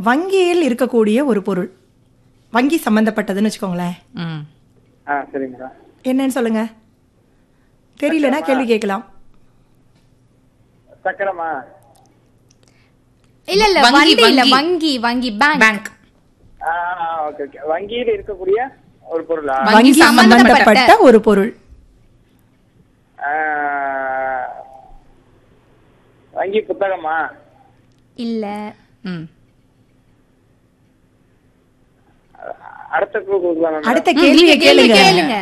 வங்கியில் இருக்கக்கூடிய ஒரு பொருள் வங்கி சம்பந்தப்பட்டதுன்னு வச்சுக்கோங்களேன் ம் ஆ சரிங்க மேடம் என்னன்னு சொல்லுங்க தெரியலனா கேள்வி கேட்கலாம் சக்கரமா இல்ல இல்ல வங்கி, வண்டி இல்ல வங்கி. வங்கி வங்கி பேங்க் பேங்க் ஆ ஓகே ஓகே வங்கியில் இருக்கக்கூடிய ஒரு பொருளா வங்கி வங்கி சம்பந்தப்பட்ட சம்பந்தப்பட்ட ஒரு பொருள் ஆ, வங்கி புத்தகமா இல்ல ம் அடுத்த குழு கொடுக்கலாம் மேடம். அடுத்த ம், கேள்வியை நீங்க கேள்வி கேளுங்க கேளுங்க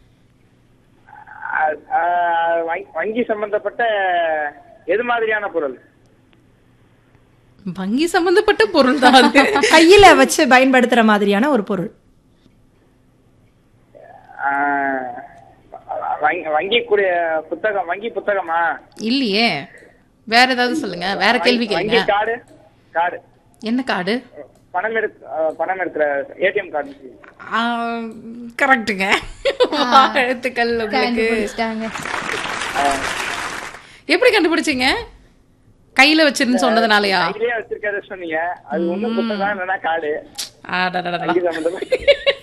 ஆ, ஆ, வங்கி- வங்கி சம்பந்தப்பட்ட எது மாதிரியான பொருள் வங்கி சம்பந்தப்பட்ட பொருள் தான் அது கையில வச்சு பயன்படுத்துற மாதிரியான ஒரு பொருள் ஆ, வங்கி- வங்கி கூடிய புத்தகம் வங்கி புத்தகமா இல்லையே வேற ஏதாவது சொல்லுங்க வேற கேள்வி வங்கி கேளுங்க கார்டு கார்டு என்ன கார்டு பணம் எடுக்க ஆ, பணம் எடுக்கிற ஏடிஎம் கார்டு கரெக்டுங்க வாழ்த்துக்கள் உங்களுக்கு கண்டுபிடிச்சிட்டாங்க எப்படி கண்டுபிடிச்சீங்க கையில வச்சிருந்து சொன்னதுனாலயா கையிலேயே வச்சிருக்காத சொன்னீங்க அது ஒண்ணும் புத்தகம் இல்லைன்னா கார்டு அடடடடடா. வங்கி சம்பந்தப்பட்ட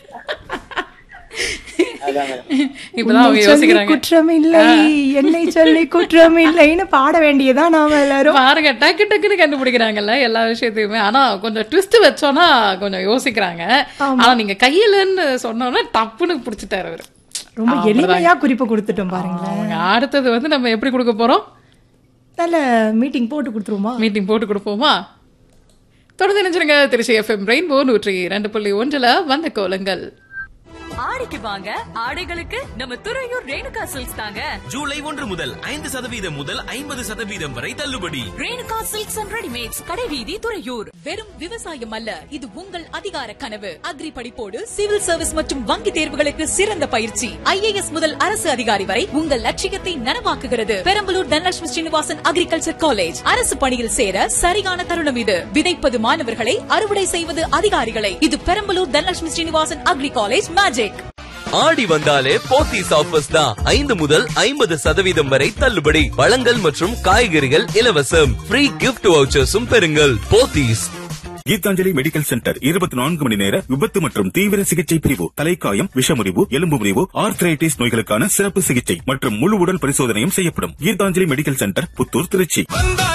அதான் மேடம். இப்பதான் அவங்க உன்னை சொல்லி யோசிக்கிறாங்க குற்றம் இல்லை என்னை சொல்லி குற்றம் இல்லைன்னு பாட வேண்டியதான் நாம எல்லாரும் பாருங்க டக்கு டக்குன்னு கண்டுபிடிக்கிறாங்கல்ல எல்லா விஷயத்தையுமே ஆனா கொஞ்சம் ட்விஸ்ட் வச்சோம்னா கொஞ்சம் யோசிக்கிறாங்க ஆனா நீங்க கையிலன்னு சொன்னோன்னா டப்புன்னு புடிச்சிட்டாரு அவரு ரொம்ப எளிமையா குறிப்பு கொடுத்துட்டோம் பாருங்களேன் அவங்க அடுத்தது வந்து நம்ம எப்படி கொடுக்க போறோம் நல்ல மீட்டிங் போட்டு கொடுத்துருவோமா மீட்டிங் போட்டு கொடுப்போமா தொடர்ந்து நினைச்சிருங்க திருச்சி எஃப்எம் ரெயின்போ நூற்றி ரெண்டு புள்ளி ஒன்றுல வந்த கோலங்கள் ஆடிக்கு வாங்க ஆடைகளுக்கு நம்ம துறையூர் ரேணுகா சில்க்ஸ் தாங்க ஜூலை ஒன்று முதல் ஐந்து சதவீதம் முதல் ஐம்பது சதவீதம் வரை தள்ளுபடி ரேணுகா சில்க்ஸ் அண்ட் ரெடிமேட்ஸ் கடைவீதி துறையூர் வெறும் விவசாயம் அல்ல இது உங்கள் அதிகார கனவு அக்ரி படிப்போடு சிவில் சர்வீஸ் மற்றும் வங்கி தேர்வுகளுக்கு சிறந்த பயிற்சி ஐஏஎஸ் முதல் அரசு அதிகாரி வரை உங்கள் லட்சியத்தை நனவாக்குகிறது பெரம்பலூர் தனலட்சுமி ஸ்ரீனிவாசன் அக்ரிகல்ச்சர் காலேஜ் அரசு பணியில் சேர சரியான தருணம் இது விதைப்பது மாணவர்களை அறுவடை செய்வது அதிகாரிகளை இது Perambalur Dhanalakshmi Srinivasan agri college magic Aadi வந்தாலே போத்தீஸ் ஆஃபர்ஸ் தான் ஐந்து முதல் ஐம்பது சதவீதம் வரை தள்ளுபடி பழங்கள் மற்றும் காய்கறிகள் இலவசம் ஃப்ரீ கிஃப்ட் வவுச்சர்ஸும் பெறுங்கள் போத்தீஸ் கீதாஞ்சலி மெடிக்கல் சென்டர் இருபத்தி நான்கு மணி நேர விபத்து மற்றும் தீவிர சிகிச்சை பிரிவு தலைக்காயம் விஷமுறிவு எலும்பு முறிவு ஆர்த்ரைட்டிஸ் நோய்களுக்கான சிறப்பு சிகிச்சை மற்றும் முழு உடல் பரிசோதனையும் செய்யப்படும் கீதாஞ்சலி மெடிக்கல் சென்டர் புத்தூர் திருச்சி